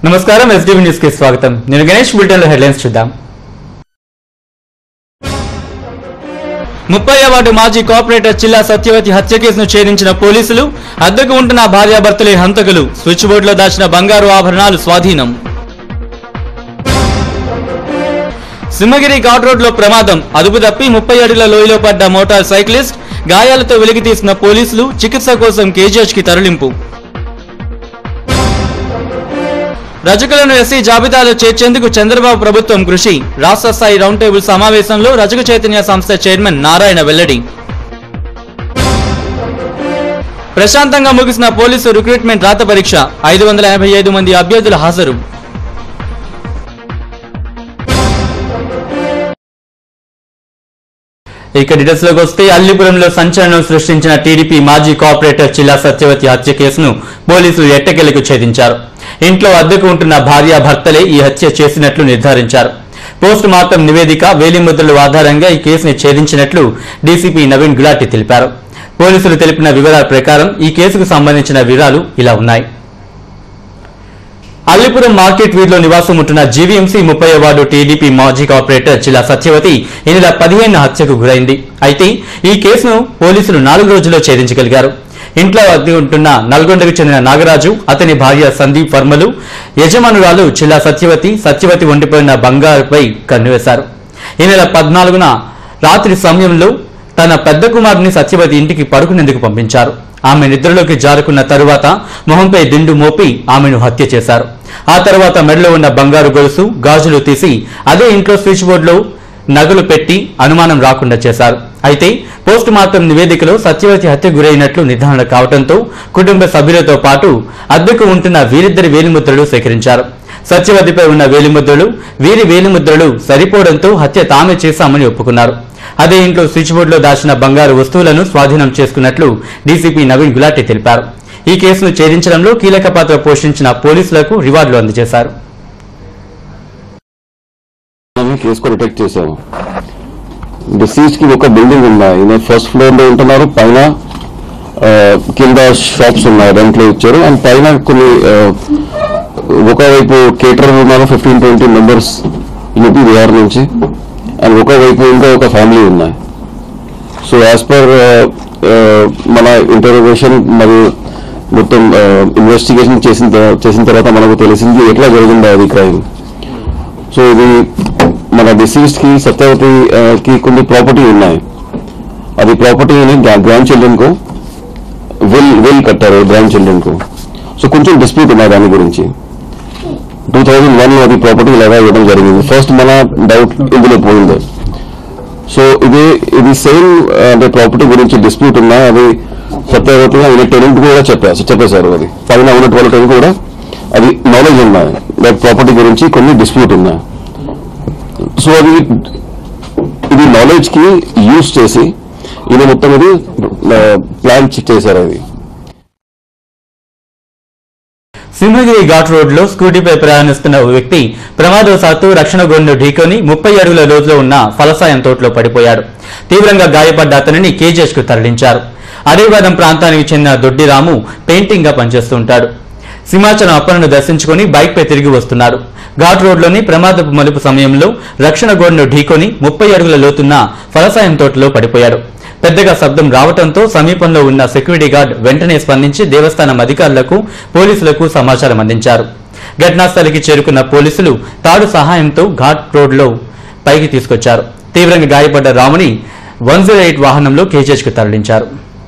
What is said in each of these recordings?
నమస్కారం SDV news కి స్వాగతం నేను గణేష్ బులెటిన్ లో హెడ్లైన్స్ చూద్దాం ముప్పై వార్డు మాజీ కార్పొరేటర్ చిల్లా సత్యవతి హత్య కేసును ఛేదించిన పోలీసులు అద్దెకు ఉంటున్న భార్యాభర్తలే హంతకులు స్విచ్ బోర్డులో దాచిన బంగారు ఆభరణాలు స్వాధీనం సింహగిరి ఘాట్ రోడ్ లో ప్రమాదం అదుపు తప్పి ముప్పై అడుగుల లోయలో పడ్డ మోటార్ సైక్లిస్ట్ గాయాలతో వెలికి తీసిన పోలీసులు చికిత్స కోసం కేజీహెచ్ కి తరలింపు రజకులను ఎస్సీ జాబితాలో చేర్చేందుకు చంద్రబాబు ప్రభుత్వం కృషి రాష్ట్ర స్థాయి రౌండ్ టేబుల్ సమావేశంలో రజక చైతన్య సంస్థ చైర్మన్ నారాయణ వెల్లడి ప్రశాంతంగా ముగిసిన పోలీసు రిక్రూట్మెంట్ రాత పరీక్ష ఐదు వందల యాభై ఐదు మంది అభ్యర్థుల హాజరు ఇక డీటెయిల్స్ లోకి వస్తే అల్లిపురంలో సంచలనం సృష్టించిన టీడీపీ మాజీ కార్పొరేటర్ చిల్లా సత్యవతి హత్య కేసును పోలీసులు ఎట్టకెలకు ఛేదించారు ఇంట్లో అద్దెకు ఉంటున్న భార్య భర్తలే ఈ హత్య చేసినట్లు నిర్ధారించారు పోస్ట్ మార్టం నివేదిక వేలిముద్రల ఆధారంగా ఈ కేసుని ఛేదించినట్లు డీసీపీ నవీన్ గులాటి తెలిపారు పోలీసులు తెలిపిన వివరాల ప్రకారం ఈ కేసుకు సంబంధించిన వివరాలు ఇలా ఉన్నాయి అల్లిపురం మార్కెట్ వీధిలో నివాసం ఉంటున్న జీవీఎంసీ ముప్పై వార్డు టీడీపీ మాజీ కార్పొరేటర్ చిలా సత్యవతి ఈ నెల పదిహేను హత్యకు గురైంది అయితే ఈ కేసును పోలీసులు నాలుగు రోజుల్లో ఛేదించగలిగారు ఇంట్లో అద్దె ఉంటున్న నల్గొండకు చెందిన నాగరాజు అతని భార్య సందీప్ వర్మలు యజమానురాలు చిలా సత్యవతి సత్యవతి వండిపోయిన బంగారుపై కన్నువేశారు ఈ నెల పద్నాలుగున రాత్రి సమయంలో తన పెద్ద కుమారుని సత్యవతి ఇంటికి పడుకునేందుకు పంపించారు ఆమె నిద్రలోకి జారుకున్న తరువాత మొహంపై దిండు మోపి ఆమెను హత్య చేశారు ఆ తర్వాత మెడలో ఉన్న బంగారు గొలుసు గాజులు తీసి అదే ఇంట్లో స్విచ్ బోర్డులో నగలు పెట్టి అనుమానం రాకుండా చేశారు అయితే పోస్ట్ మార్టం నివేదికలో సత్యవతి హత్య గురైనట్లు నిర్ధారణ కావడంతో కుటుంబ సభ్యులతో పాటు అద్దెకు ఉంటున్న వీరిద్దరి వేలిముద్రలు సేకరించారు సత్యవతిపై ఉన్న వేలిముద్రలు వీరి వేలిముద్రలు సరిపోవడంతో హత్య తామే చేశామని ఒప్పుకున్నారు అదే ఇంట్లో స్విచ్ బోర్డులో దాచిన బంగారు వస్తువులను స్వాధీనం చేసుకున్నట్లు డీసీపీ నవీన్ గులాటి తెలిపారు ఈ కేసును ఛేదించడంలో కీలక పాత్ర పోషించిన పోలీసులకు రివార్డులు అందజేశారు మేము కేసు కూడా డిటెక్ట్ చేశాము డిసీజ్ కి ఒక బిల్డింగ్ ఉన్నాయి ఈయన ఫస్ట్ ఫ్లోర్ లో ఉంటున్నారు పైన ఆ, కింద షాప్స్ ఉన్నాయి రెంట్లో ఇచ్చారు అండ్ పైన కొన్ని ఆ, ఒకవైపు కేటర్ ఉన్నారు fifteen twenty members UP Bihar నుంచి అండ్ ఒకవైపు ఇంకా ఒక ఫ్యామిలీ ఉన్నాయి సో యాజ్ పర్ మన ఇంటర్వ్యూషన్ మరియు మొత్తం ఇన్వెస్టిగేషన్ చేసిన తర్వా- చేసిన తర్వాత మనకు తెలిసింది ఎట్లా జరిగింది అది క్రైమ్ సో ఇది మన డిసీజ్ కి సత్యవతి ఆ, కి కొన్ని ప్రాపర్టీ ఉన్నాయి అది ప్రాపర్టీని గ్రాండ్ చిల్డ్రన్ కు విల్ విల్ కట్టారు గ్రాండ్ చిల్డ్రన్ కు సో కొంచెం డిస్ప్యూట్ ఉన్నాయి దాని గురించి టూ థౌజండ్ వన్ అది ప్రాపర్టీ ఇలాగా ఇవ్వడం జరిగింది ఫస్ట్ మన డౌట్ ఇందులో పోయింది సో ఇది ఇది సేమ్ అంటే ప్రాపర్టీ గురించి డిస్ప్యూట్ ఉన్నా అది సత్యవతి ఆయన టెనెంట్ కూడా చెప్పారు చెప్పేశారు అది పైన ఉన్నటువంటి వాళ్ళ tenant కూడా అది నాలెడ్జ్ ఉన్నాయి లైక్ ప్రాపర్టీ గురించి కొన్ని డిస్ప్యూట్ ఉన్నాయి సో అది ఇది నాలెడ్జ్ కి యూజ్ చేసి ఇది మొత్తం ఇది ప్లాన్ చేశారు అది సింహగిరి ఘాట్ రోడ్ లో స్కూటీపై ప్రయాణిస్తున్న ఓ వ్యక్తి ప్రమాదవశాత్తు రక్షణ గోడను ఢీకొని ముప్పై అడుగుల లోతులో ఉన్న ఫలసాయం తోటలో పడిపోయాడు తీవ్రంగా గాయపడ్డ అతనిని కేజీహెచ్ కు తరలించారు అడవివాదం ప్రాంతానికి చెందిన దొడ్డి రాము పెయింటింగ్ గా పనిచేస్తుంటాడు సింహాచలం అప్పలను దర్శించుకుని బైక్ పై తిరిగి వస్తున్నాడు ఘాట్ రోడ్లోని ప్రమాదపు మలుపు సమయంలో రక్షణ గోడను ఢీకొని ముప్పై అడుగుల లోతున్న ఫలసాయం తోటలో పడిపోయాడు పెద్దగా శబ్దం రావడంతో సమీపంలో ఉన్న సెక్యూరిటీ గార్డ్ వెంటనే స్పందించి దేవస్థానం అధికారులకు పోలీసులకు సమాచారం అందించారు ఘటనాస్థలికి చేరుకున్న పోలీసులు తాడు సహాయంతో ఘాట్ రోడ్లో పైకి తీసుకొచ్చారు తీవ్రంగా గాయపడ్డ రాముని వన్ జీరో ఎయిట్ వాహనంలో కేజీహెచ్కు తరలించారు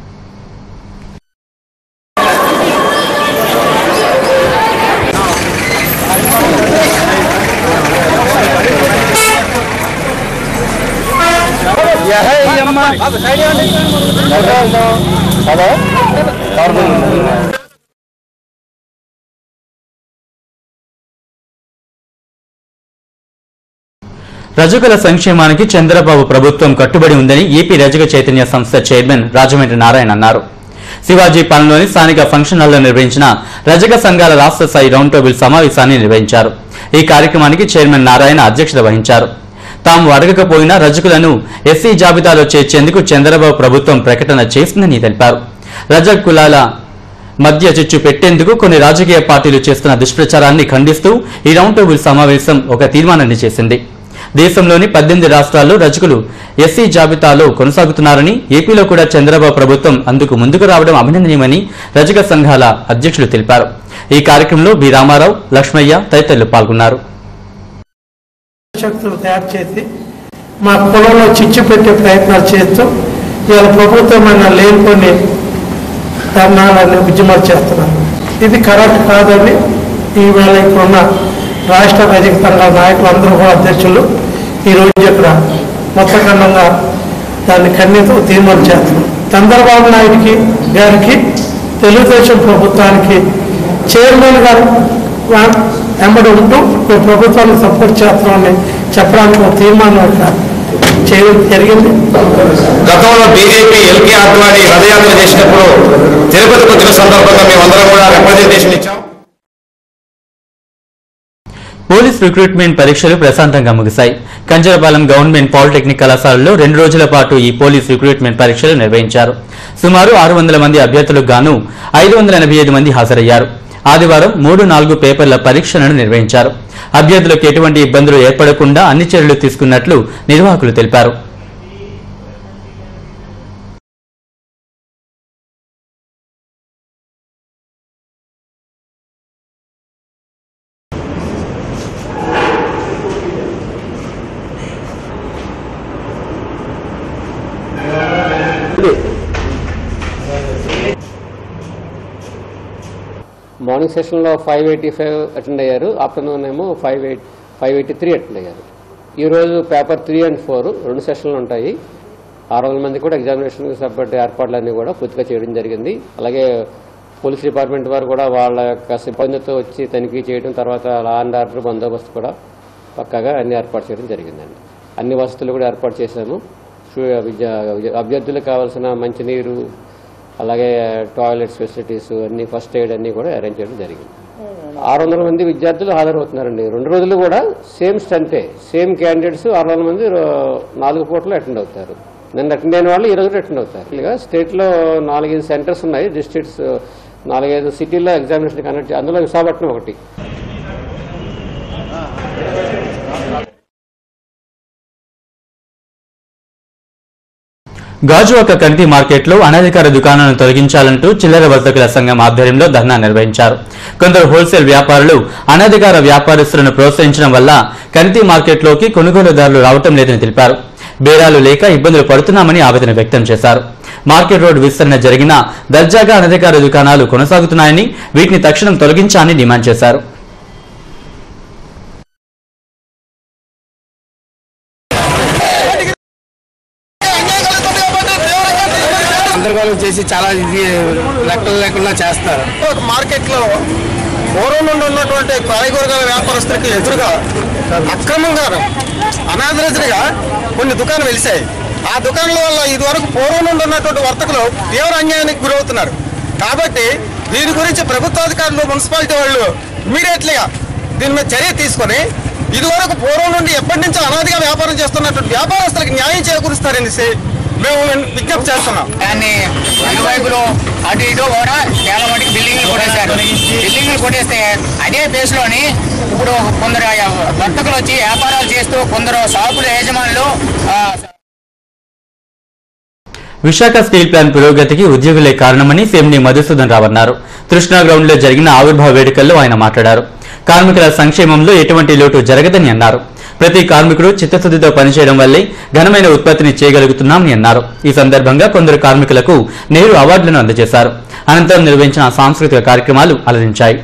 రజకుల సంక్షేమానికి చంద్రబాబు ప్రభుత్వం కట్టుబడి ఉందని ఏపీ రజక చైతన్య సంస్థ చైర్మన్ రాజమండ్రి నారాయణ అన్నారు శివాజీ పాలనలోని స్థానిక ఫంక్షన్ హాల్లో నిర్వహించిన రజక సంఘాల రాష్ట్ర స్థాయి రౌండ్ టేబుల్ సమావేశాన్ని నిర్వహించారు ఈ కార్యక్రమానికి చైర్మన్ నారాయణ అధ్యక్షత వహించారు తాము అడగకపోయినా రజకులను ఎస్సీ జాబితాలో చేర్చేందుకు చంద్రబాబు ప్రభుత్వం ప్రకటన చేసిందని తెలిపారు రజక్ కులాల మధ్య చిచ్చు పెట్టేందుకు కొన్ని రాజకీయ పార్టీలు చేస్తున్న దుష్ప్రచారాన్ని ఖండిస్తూ ఈ రౌండ్ టేబుల్ సమావేశం ఒక తీర్మానాన్ని చేసింది దేశంలోని పద్దెనిమిది రాష్ట్రాల్లో రజకులు ఎస్సీ జాబితాలో కొనసాగుతున్నారని ఏపీలో కూడా చంద్రబాబు ప్రభుత్వం అందుకు ముందుకు రావడం అభినందనీయమని రజక సంఘాల అధ్యక్షులు తెలిపారు ఈ కార్యక్రమంలో బి రామారావు లక్ష్మయ్య తదితరులు పాల్గొన్నారు శక్తులు తయారు చేసి మా కులంలో చిచ్చు పెట్టే ప్రయత్నాలు చేస్తూ ఇవాళ ప్రభుత్వం మన లేనిపోని ధర్నాలని ఉద్యమాలు చేస్తున్నారు ఇది కరెక్ట్ కాదని ఈవేళ ఇప్పుడున్న రాష్ట్ర రజక సంఘాల నాయకులు అందరూ కూడా అధ్యక్షులు ఈరోజు ఇక్కడ మొత్తఖండంగా దాన్ని ఖండితూ తీర్మానం చేస్తున్నాం చంద్రబాబు నాయుడికి గారికి తెలుగుదేశం ప్రభుత్వానికి చైర్మన్ గారు వా- వెంబడి ఉంటూ మేము ప్రభుత్వాన్ని సపోర్ట్ చేస్తున్నామని చెప్పడానికి ఒక తీర్మానం ఇక్కడ చేయడం జరిగింది గతంలో బీజేపీ ఎల్కే ఆద్వాని రథయాత్ర చేసినప్పుడు తిరుపతికి వచ్చిన సందర్భంగా మేమందరం కూడా రిప్రజెంటేషన్ ఇచ్చాం పోలీస్ రిక్రూట్మెంట్ పరీక్షలు ప్రశాంతంగా ముగిశాయి కంజరపాలెం గవర్నమెంట్ పాలిటెక్నిక్ కళాశాలలో రెండు రోజుల పాటు ఈ పోలీస్ రిక్రూట్మెంట్ పరీక్షలు నిర్వహించారు సుమారు ఆరు వందల మంది అభ్యర్థులకు గాను ఐదు వందల ఎనభై ఐదు మంది హాజరయ్యారు ఆదివారం మూడు నాలుగు పేపర్ల పరీక్షలను నిర్వహించారు అభ్యర్థులకు ఎటువంటి ఇబ్బందులు ఏర్పడకుండా అన్ని చర్యలు తీసుకున్నట్లు నిర్వాహకులు తెలిపారు మార్నింగ్ సెషన్లో ఫైవ్ ఎయిటీ ఫైవ్ అటెండ్ అయ్యారు ఆఫ్టర్నూన్ ఏమో five eight five eighty three attend అయ్యారు ఈరోజు పేపర్ త్రీ అండ్ ఫోర్ రెండు సెషన్లు ఉంటాయి ఆరు వందల మంది కూడా ఎగ్జామినేషన్ సపరేట్ ఏర్పాట్లన్నీ కూడా పూర్తిగా చేయడం జరిగింది అలాగే పోలీస్ డిపార్ట్మెంట్ వారు కూడా వాళ్ళ యొక్క సిబ్బందితో వచ్చి తనిఖీ చేయడం తర్వాత లా అండ్ ఆర్డర్ బందోబస్తు కూడా పక్కాగా అన్ని ఏర్పాటు చేయడం జరిగిందండి అన్ని వసతులు కూడా ఏర్పాటు చేశాము స్టూ- విద్యా అభ్యర్థులకు కావాల్సిన మంచినీరు అలాగే టాయిలెట్స్ ఫెసిలిటీస్ అన్ని ఫస్ట్ ఎయిడ్ అన్ని కూడా అరేంజ్ చేయడం జరిగింది ఆరు వందల మంది విద్యార్థులు హాజరవుతున్నారండి రెండు రోజులు కూడా సేమ్ స్టంటే సేమ్ క్యాండిడేట్స్ ఆరు వందల మంది రో- నాలుగు పూటలు అటెండ్ అవుతారు నిన్న అటెండ్ అయిన వాళ్ళు ఈ రోజు అటెండ్ అవుతారు ఇలాగా స్టేట్ లో నాలుగైదు సెంటర్స్ ఉన్నాయి డిస్ట్రిక్ట్స్ నాలుగైదు సిటీల్లో ఎగ్జామినేషన్ కండక్ట్ చే- అందులో విశాఖపట్నం ఒకటి గాజువాక కల్తీ మార్కెట్లో అనధికార దుకాణాలను తొలగించాలంటూ చిల్లర వర్తకుల సంఘం ఆధ్వర్యంలో ధర్నా నిర్వహించారు కొందరు హోల్సేల్ వ్యాపారులు అనధికార వ్యాపారస్తులను ప్రోత్సహించడం వల్ల కల్తీ మార్కెట్లోకి కొనుగోలుదారులు రావటం లేదని తెలిపారు బేరాలు లేక ఇబ్బందులు పడుతున్నామని ఆవేదన వ్యక్తం చేశారు మార్కెట్ రోడ్ విస్తరణ జరిగినా దర్జాగా అనధికార దుకాణాలు కొనసాగుతున్నాయని వీటిని తక్షణం తొలగించాలని డిమాండ్ చేశారు గందరగోళం చేసి చాలా ఇది లెక్కలు లేకుండా చేస్తారు ఒక మార్కెట్లో పూర్వం నుండి ఉన్నటువంటి కాయగూరగాల వ్యాపారస్తులకు ఎదురుగా అక్రమంగా అనాదరచనగా కొన్ని దుకాణాలు వెలిసాయి ఆ దుకాణాల వల్ల ఇదివరకు పూర్వం నుండి ఉన్నటువంటి వర్తకులు తీవ్ర అన్యాయానికి గురవుతున్నారు కాబట్టి దీని గురించి ప్రభుత్వాధికారులు మున్సిపాలిటీ వాళ్ళు ఇమీడియట్లీగా దీని మీద చర్య తీసుకొని ఇదివరకు పూర్వం నుండి ఎప్పటి నుంచో అనాదిగా వ్యాపారం చేస్తున్నటువంటి వ్యాపారస్తులకు న్యాయం చేకూరుస్తారనేసి మేము విజ్ఞప్తి చేస్తున్నాం దాన్ని ఇరువైపులు అటు ఇటు కూడా చాలా మటుకు బిల్డింగ్లు కొట్టేశారు బిల్డింగ్లు కొట్టేస్తే అదే ప్లేస్ లోని ఇప్పుడు కొందరు వర్తకులు వచ్చి వ్యాపారాలు చేస్తూ కొందరు షాపుల యజమానులు ఆ, విశాఖ స్టీల్ ప్లాంట్ పురోగతికి ఉద్యోగులే కారణమని సీఎండి మధుసూదన్ రావు అన్నారు కృష్ణా గ్రౌండ్ లో జరిగిన ఆవిర్భావ వేడుకల్లో ఆయన మాట్లాడారు కార్మికుల సంక్షేమంలో ఎటువంటి లోటు జరగదని అన్నారు ప్రతి కార్మికుడు చిత్తశుద్ధితో పనిచేయడం వల్లే ఘనమైన ఉత్పత్తిని చేయగలుగుతున్నామని అన్నారు ఈ సందర్భంగా కొందరు కార్మికులకు నెహ్రూ అవార్డులను అందజేశారు అనంతరం నిర్వహించిన సాంస్కృతిక కార్యక్రమాలు అలరించాయి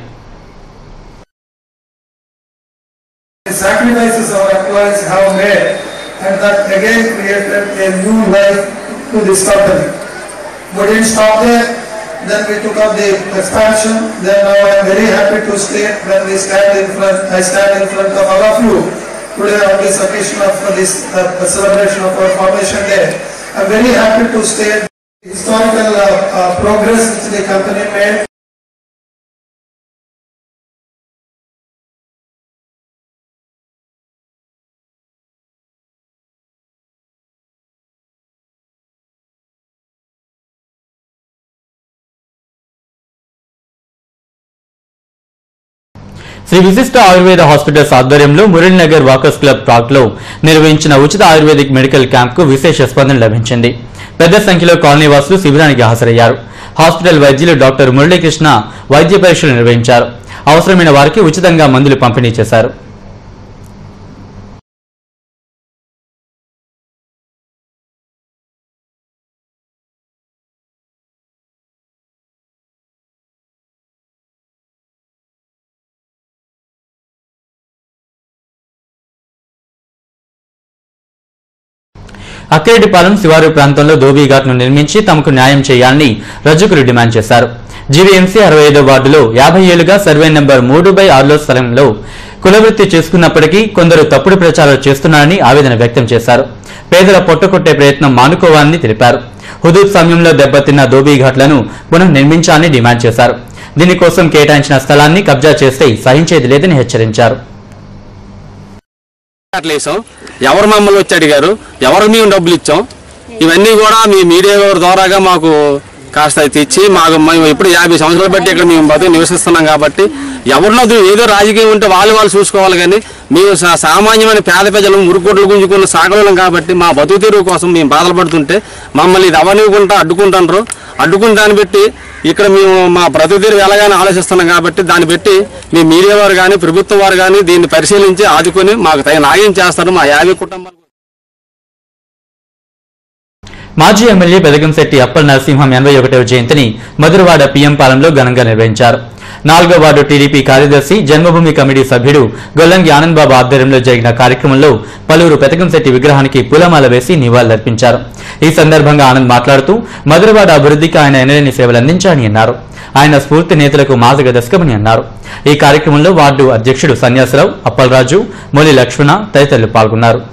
The sacrifices our employees have made and that again created a new life to this company. We didn't stop there, then we took up the expansion, then now I am very happy to state when we stand in front, I stand in front of all of you today on this occasion of this uh, celebration of our formation day. I am very happy to state historical uh, uh, progress which the company made Shri విశిష్ట Ayurveda hospitals ఆధ్వర్యంలో Muralinagar walkers club park లో నిర్వహించిన ఉచిత ayurvedic medical camp కు విశేష స్పందన లభించింది పెద్ద సంఖ్యలో కాలనీ వాసులు శిబిరానికి హాజరయ్యారు హాస్పిటల్ వైద్యులు డాక్టర్ మురళీకృష్ణ వైద్య పరీక్షలు నిర్వహించారు అవసరమైన వారికి ఉచితంగా మందులు పంపిణీ చేశారు అక్కిరెడ్డిపాలెం శివారు ప్రాంతంలో ధోబీఘాట్ను నిర్మించి తమకు న్యాయం చేయాలని రజకులు డిమాండ్ చేశారు జీవీఎంసీ అరవై ఐదో వార్డులో యాభై ఏళ్లుగా సర్వే నెంబర్ మూడు బై ఆరులో స్థలంలో కులవృత్తి చేసుకున్నప్పటికీ కొందరు తప్పుడు ప్రచారాలు చేస్తున్నారని ఆవేదన వ్యక్తం చేశారు పేదల పొట్టకొట్టే ప్రయత్నం మానుకోవాలని తెలిపారు హుదూద్ సమయంలో దెబ్బతిన్న ధోబీఘాట్లను పునః నిర్మించాలని డిమాండ్ చేశారు దీనికోసం కేటాయించిన స్థలాన్ని కబ్జా చేస్తే సహించేది లేదని హెచ్చరించారు అట్లా వేసాం ఎవరు మమ్మల్ని వచ్చి అడిగారు ఎవరు మేము డబ్బులు ఇచ్చాం ఇవన్నీ కూడా మీ మీడియా వారి ద్వారాగా మాకు కాస్త తెచ్చి మాకు మేము ఇప్పుడు యాభై సంవత్సరాలు బట్టి ఇక్కడ మేము బతుకు నివసిస్తున్నాం కాబట్టి ఎవరినో ఏదో రాజకీయం ఉంటే వాళ్ళు వాళ్ళు చూసుకోవాలి కానీ మేము సా- సామాన్యమైన పేద ప్రజలు మురుగుడ్లు గుంజుకున్న సాగలం కాబట్టి మా బతుకు తెరువు కోసం మేము బాధలు పడుతుంటే మమ్మల్ని ఇది అవనివ్వకుండా అడ్డుకుంటారు అడ్డుకుని దాన్ని పెట్టి ఇక్కడ మేము మా బ్రతుకు తెరువు ఎలాగైనా ఆలోచిస్తున్నాం కాబట్టి దాన్ని పెట్టి మీ మీడియా వారు కానీ ప్రభుత్వం వారు కానీ దీన్ని పరిశీలించి ఆదుకొని మాకు తగిన న్యాయం చేస్తారు మా యాభై కుటుంబాలు మాజీ ఎమ్మెల్యే బెదగంశెట్టి అప్పల్ నరసింహం ఎనభై ఒకటవ జయంతిని మధురవాడ పిఎం పాలెంలో ఘనంగా నిర్వహించారు నాలుగో వార్డు టీడీపీ కార్యదర్శి జన్మభూమి కమిటీ సభ్యుడు గొల్లంగి ఆనందబాబు ఆధ్వర్యంలో జరిగిన కార్యక్రమంలో పలువురు పెదకంశెట్టి విగ్రహానికి పూలమాల వేసి నివాళులర్పించారు ఈ సందర్భంగా ఆనంద్ మాట్లాడుతూ మధురవాడ అభివృద్ధికి ఆయన ఎనలేని సేవలు అందించారని అన్నారు ఆయన స్ఫూర్తి నేతలకు మార్గదర్శకమని అన్నారు ఈ కార్యక్రమంలో వార్డు అధ్యక్షుడు సన్యాసరావు అప్పలరాజు మొలి లక్ష్మణ తదితరులు పాల్గొన్నారు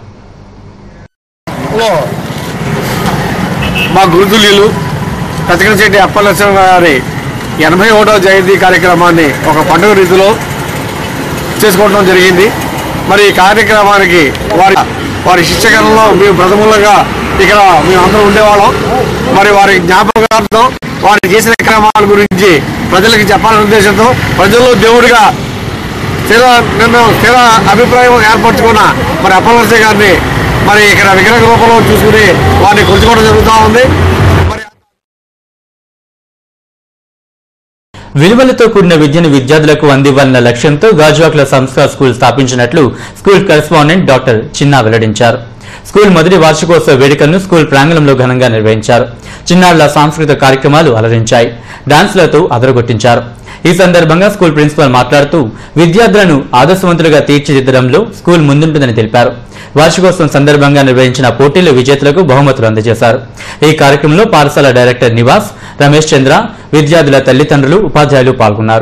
మా గురుతుల్యులు పచ్చకనశెట్టి అప్పలక్ష్మ గారి ఎనభై ఒకటో జయంతి కార్యక్రమాన్ని ఒక పండుగ రీతిలో చేసుకోవడం జరిగింది మరి ఈ కార్యక్రమానికి వారి వారి శిక్షకరణలో మేము ప్రథములుగా ఇక్కడ మేము అందరం ఉండేవాళ్ళం మరి వారి జ్ఞాపకార్థం వారు చేసిన క్రమాల గురించి ప్రజలకు చెప్పాలనే ఉద్దేశంతో ప్రజల్లో దేవుడిగా స్థిర నిర్ణయం స్థిర అభిప్రాయం ఏర్పరచుకున్న మరి అప్పలనరసింహ గారిని మరి ఇక్కడ విగ్రహ రూపంలో చూసుకుని వారిని కొలుచుకోవడం జరుగుతూ ఉంది మరి విలువలతో కూడిన విద్యను విద్యార్థులకు అందివ్వాలన్న లక్ష్యంతో గాజువాక్ల సంస్కార్ స్కూల్ స్థాపించినట్లు స్కూల్ కరెస్పాండెంట్ డాక్టర్ చిన్నా వెల్లడించారు స్కూల్ మొదటి వార్షికోత్సవ వేడుకలను స్కూల్ ప్రాంగణంలో ఘనంగా నిర్వహించారు చిన్నారుల సాంస్కృతిక కార్యక్రమాలు అలరించాయి డాన్సులతో అదరగొట్టించారు ఈ సందర్భంగా స్కూల్ ప్రిన్సిపల్ మాట్లాడుతూ విద్యార్థులను ఆదర్శవంతులుగా తీర్చిదిద్దడంలో స్కూల్ ముందుంటుందని తెలిపారు వార్షికోత్సవం సందర్భంగా నిర్వహించిన పోటీల్లో విజేతలకు బహుమతులు అందజేశారు ఈ కార్యక్రమంలో పాఠశాల డైరెక్టర్ నివాస్ రమేష్ చంద్ర విద్యార్థుల తల్లిదండ్రులు ఉపాధ్యాయులు పాల్గొన్నారు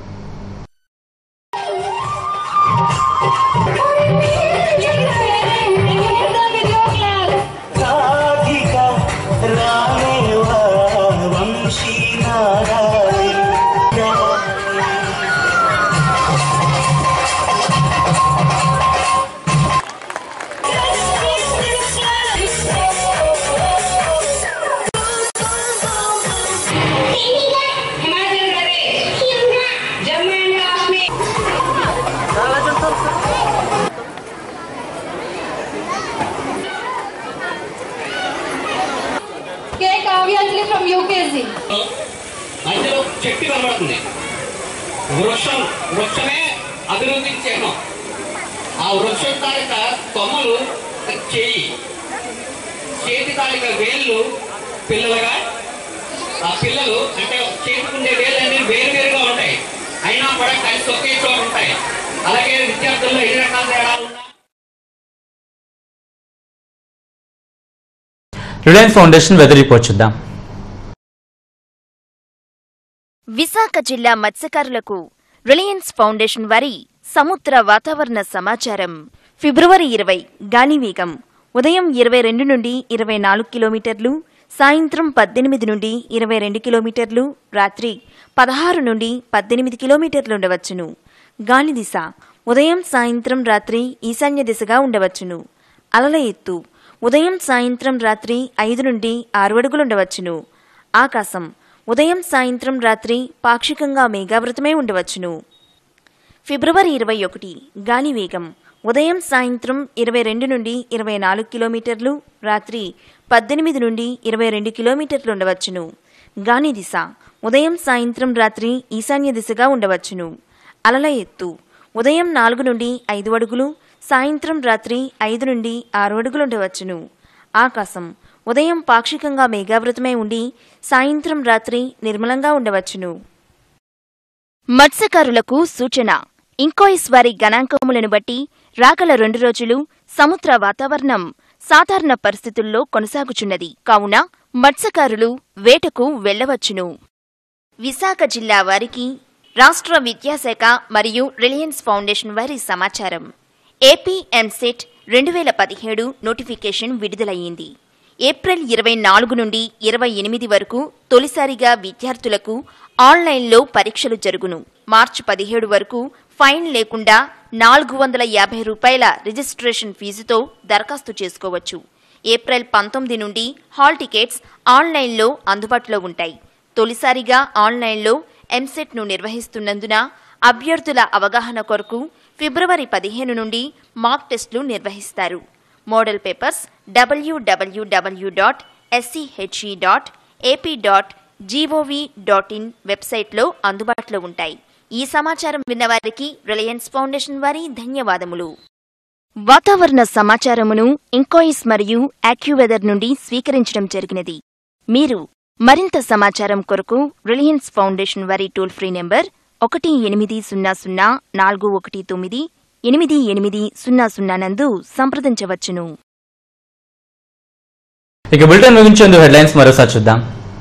Himachal Pradesh Jammu and Kashmir K Kavyajli from UKG. మధ్యలో చెట్టు కనబడుతుంది వృక్షం వృక్షమే అభివృద్ధి చిహ్నం ఆ వృక్షం తాలూక కొమ్మలు చెయ్యి చేతి తాలూక వేళ్ళు పిల్లలుగా ఆ పిల్లలు అంటే చేతికుండే వేళ్ళు అనేవి వేరు వేరుగా ఉంటాయి అయినా కూడా కలిసి ఒకే చోట ఉంటాయి అలాగే విద్యార్థుల్లో ఎన్ని రకాల తేడాలు ఉన్నా రిలయన్స్ ఫౌండేషన్ వెదర్ రిపోర్ట్ చూద్దాం విశాఖ జిల్లా మత్స్యకారులకు రిలయన్స్ ఫౌండేషన్ వారి సముద్ర వాతావరణ సమాచారం ఫిబ్రవరి ఇరవై గాలివేగం ఉదయం ఇరవై రెండు నుండి ఇరవై నాలుగు కిలోమీటర్లు సాయంత్రం పద్దెనిమిది నుండి ఇరవై రెండు కిలోమీటర్లు రాత్రి పదహారు నుండి పద్దెనిమిది కిలోమీటర్లు ఉండవచ్చును గాలి దిశ ఉదయం సాయంత్రం రాత్రి ఈశాన్య దిశగా ఉండవచ్చును అలల ఎత్తు ఉదయం సాయంత్రం రాత్రి ఐదు నుండి ఆరు అడుగులుండవచ్చును ఆకాశం ఉదయం సాయంత్రం రాత్రి పాక్షికంగా మేఘావృతమై ఉండవచ్చును ఫిబ్రవరి ఇరవై ఒకటి గాలి వేగం ఉదయం సాయంత్రం ఇరవై రెండు నుండి ఇరవై నాలుగు కిలోమీటర్లు రాత్రి పద్దెనిమిది నుండి ఇరవై రెండు కిలోమీటర్లు ఉండవచ్చును గాని దిశ ఉదయం సాయంత్రం రాత్రి ఈశాన్య దిశగా ఉండవచ్చును అలల ఎత్తు ఉదయం నాలుగు నుండి ఐదు అడుగులు సాయంత్రం రాత్రి ఐదు నుండి ఆరు అడుగులు ఉండవచ్చును ఆకాశం ఉదయం పాక్షికంగా మేఘావృతమై ఉండి సాయంత్రం రాత్రి నిర్మలంగా ఉండవచ్చును మత్స్యకారులకు సూచన ఇంకోయిస్ వారి గణాంకములను బట్టి రాగల రెండు రోజులు సముద్ర వాతావరణం సాధారణ పరిస్థితుల్లో కొనసాగుచున్నది కావున మత్స్యకారులు వేటకు వెళ్లవచ్చును విశాఖ జిల్లా వారికి రాష్ట్ర విద్యాశాఖ మరియు రిలయన్స్ ఫౌండేషన్ వారి సమాచారం ఏపీ ఎంసెట్ రెండు వేల పదిహేడు నోటిఫికేషన్ విడుదలయ్యింది ఏప్రిల్ ఇరవై నాలుగు నుండి ఇరవై ఎనిమిది వరకు తొలిసారిగా విద్యార్థులకు ఆన్లైన్లో పరీక్షలు జరుగును మార్చి పదిహేడు వరకు ఫైన్ లేకుండా నాలుగు వందల యాభై రూపాయల రిజిస్ట్రేషన్ ఫీజుతో దరఖాస్తు చేసుకోవచ్చు ఏప్రిల్ పంతొమ్మిది నుండి హాల్ టికెట్స్ ఆన్లైన్లో అందుబాటులో ఉంటాయి తొలిసారిగా ఆన్లైన్లో ఎంసెట్ను నిర్వహిస్తున్నందున అభ్యర్థుల అవగాహన కొరకు ఫిబ్రవరి పదిహేను నుండి మాక్ టెస్టులు నిర్వహిస్తారు model papers W W W dot SCHE dot AP dot GOV dot in వెబ్సైట్లో అందుబాటులో ఉంటాయి ఈ సమాచారం విన్నవారికి రిలయన్స్ ఫౌండేషన్ వారి ధన్యవాదములు వాతావరణ సమాచారమును ఇంకోయిస్ మరియు యాక్యువెదర్ నుండి స్వీకరించడం జరిగినది మీరు మరింత సమాచారం కొరకు రిలయన్స్ ఫౌండేషన్ వారి టోల్ ఫ్రీ నెంబర్ ఒకటి ఎనిమిది సున్నా సున్నా నాలుగు ఒకటి తొమ్మిది ఎనిమిది ఎనిమిది సున్నా సున్నా నందు సంప్రదించవచ్చును ఇక బులెటిన్ ముగించేందుకు హెడ్లైన్స్ మరోసారి చూద్దాం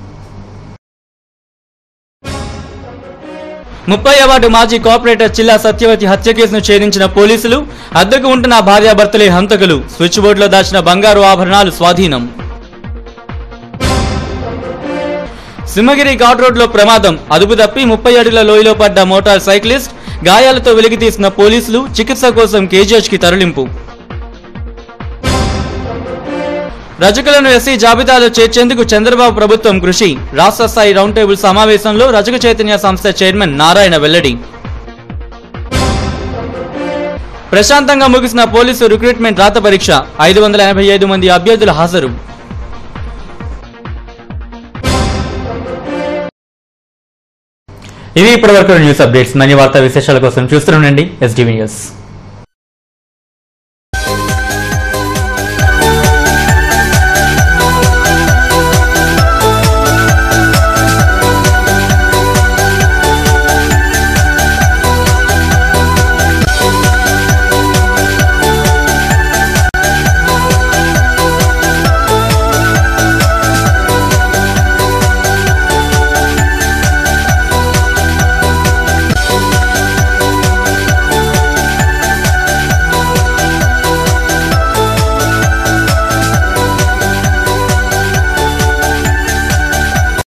ముప్పై వార్డు మాజీ కార్పొరేటర్ చిల్లా సత్యవతి హత్య కేసును ఛేదించిన పోలీసులు అద్దెకు ఉంటున్న భార్యాభర్తలే హంతకులు స్విచ్ బోర్డులో దాచిన బంగారు ఆభరణాలు స్వాధీనం సింహగిరి ఘాట్ రోడ్లో ప్రమాదం అదుపు తప్పి ముప్పై అడుగుల లోయలో పడ్డ మోటార్ సైక్లిస్ట్ గాయాలతో వెలికితీసిన పోలీసులు చికిత్స కోసం కేజీహెచ్ కి తరలింపు రజకులను ఎస్సీ జాబితాలో చేర్చేందుకు చంద్రబాబు ప్రభుత్వం కృషి రాష్ట్ర స్థాయి రౌండ్ టేబుల్ సమావేశంలో రజక చైతన్య సంస్థ చైర్మన్ నారాయణ వెల్లడి ప్రశాంతంగా ముగిసిన పోలీసు రిక్రూట్మెంట్ రాత పరీక్ష ఐదు వందల ఎనభై ఐదు మంది అభ్యర్థుల హాజరు ఇవి ఇప్పటివరకు న్యూస్ అప్డేట్స్ మనీ వార్తా విశేషాల కోసం చూస్తూనే ఉండండి ఎస్డీవీ న్యూస్